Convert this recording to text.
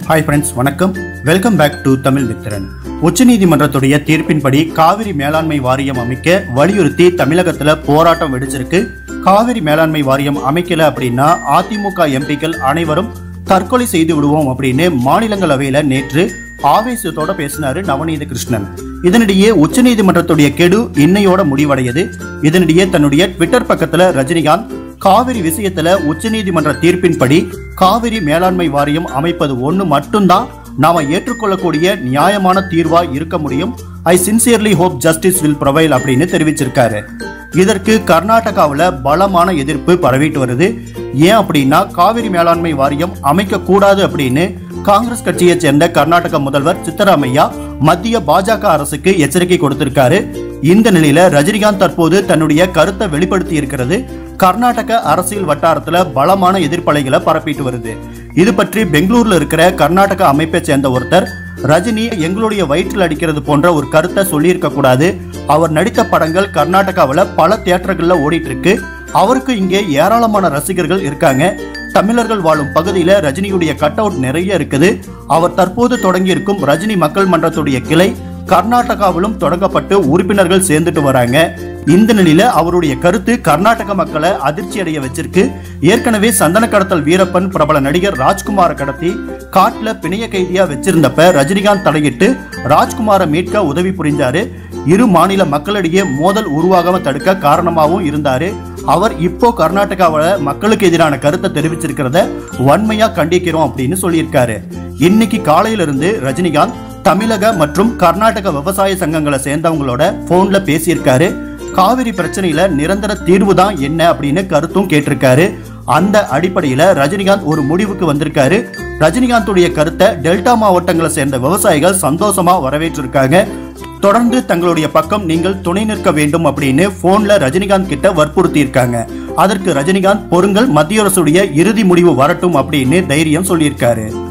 hi friends வணக்கம் welcome back to Tamil Mithran உச்சநீதிமன்றத்துடைய தீர்ப்பின்படி காவிரி மேலாண்மை வாரியம் அமைக்க வலியுறுத்தி தமிழகத்துல போராட்டம் வெடிச்சிருக்கு காவிரி மேலாண்மை வாரியம் அமைக்கல அப்படின்னா அதிமுக எம்பிக்கள் அனைவரும் தற்கொலை செய்து விடுவோம் அப்படின்னு மாநிலங்களவையில நேற்று ஆவேசத்தோட பேசினாரு நவநீத கிருஷ்ணன் இதனிடையே உச்சநீதிமன்றத்துடைய கெடு இன்னையோட முடிவடையது இதனிடையே தன்னுடைய ட்விட்டர் பக்கத்துல ரஜினிகாந்த் காவிரி விஷயத்துல உச்சநீதிமன்ற தீர்ப்பின்படி காவிரி மேலாண்மை வாரியம் அமைப்பது ஒண்ணு மட்டும்தான் நாம ஏற்றுக்கொள்ளக்கூடிய நியாயமான தீர்வா இருக்க முடியும் I sincerely hope justice will prevail அப்படின்னு தெரிவிச்சிருக்காரு இதற்கு கர்நாடகாவில் பலமான எதிர்ப்பு பரவிட்டு வருது ஏன் அப்படின்னா காவிரி மேலாண்மை வாரியம் அமைக்க கூடாது அப்படின்னு காங்கிரஸ் கட்சியை சேர்ந்த கர்நாடக முதல்வர் சித்தராமையா மத்திய பாஜக அரசுக்கு எச்சரிக்கை கொடுத்திருக்காரு இந்த நிலையில ரஜினிகாந்த் தற்போது தன்னுடைய கருத்தை வெளிப்படுத்தி இருக்கிறது கர்நாடக அரசியல் வட்டாரத்துல பலமான எதிர்ப்பலைகளை பரப்பிட்டு வருது இது பற்றி பெங்களூர்ல இருக்கிற கர்நாடக அமைப்பை சேர்ந்த ஒருத்தர் ரஜினி எங்களுடைய வயிற்றில் அடிக்கிறது போன்ற ஒரு கருத்தை சொல்லியிருக்க கூடாது அவர் நடித்த படங்கள் கர்நாடகாவில் பல தியேட்டர்கள்ல ஓடிட்டு இருக்கு அவருக்கு இங்கே ஏராளமான ரசிகர்கள் இருக்காங்க தமிழர்கள் வாழும் பகுதியில ரஜினியுடைய கட் அவுட் நிறைய இருக்குது அவர் தற்போது தொடங்கி இருக்கும் ரஜினி மக்கள் மன்றத்துடைய கிளை கர்நாடகாவிலும் தொடங்கப்பட்டு உறுப்பினர்கள் சேர்ந்துட்டு வராங்க இந்த நிலையில அவருடைய கருத்து கர்நாடக மக்களை அதிர்ச்சி அடைய வச்சிருக்கு ஏற்கனவே சந்தன கடத்தல் வீரப்பன் பிரபல நடிகர் ராஜ்குமாரை கடத்தி காட்டுல பிணைய கைதியா வச்சிருந்தப்ப ரஜினிகாந்த் தலையிட்டு ராஜ்குமாரை மீட்க உதவி புரிந்தாரு இரு மாநில மக்களிடையே மோதல் உருவாகாம தடுக்க காரணமாகவும் இருந்தாரு அவர் இப்போ கர்நாடகாவில் மக்களுக்கு எதிரான கருத்தை தெரிவிச்சிருக்கிறத வன்மையா கண்டிக்கிறோம் அப்படின்னு சொல்லியிருக்காரு இன்னைக்கு காலையில இருந்து ரஜினிகாந்த் தமிழக மற்றும் கர்நாடக விவசாய சங்கங்களை சேர்ந்தவங்களோட போன்ல பேசியிருக்காரு காவிரி பிரச்சனையில நிரந்தர தீர்வு தான் என்ன அப்படின்னு கருத்தும் கேட்டிருக்காரு அந்த அடிப்படையில ரஜினிகாந்த் ஒரு முடிவுக்கு வந்திருக்காரு ரஜினிகாந்துடைய கருத்தை டெல்டா மாவட்டங்களை சேர்ந்த விவசாயிகள் சந்தோஷமா வரவேற்றிருக்காங்க தொடர்ந்து தங்களுடைய பக்கம் நீங்கள் துணை நிற்க வேண்டும் அப்படின்னு போன்ல ரஜினிகாந்த் கிட்ட வற்புறுத்தி இருக்காங்க அதற்கு ரஜினிகாந்த் பொருங்கள் மத்திய அரசுடைய இறுதி முடிவு வரட்டும் அப்படின்னு தைரியம் சொல்லியிருக்காரு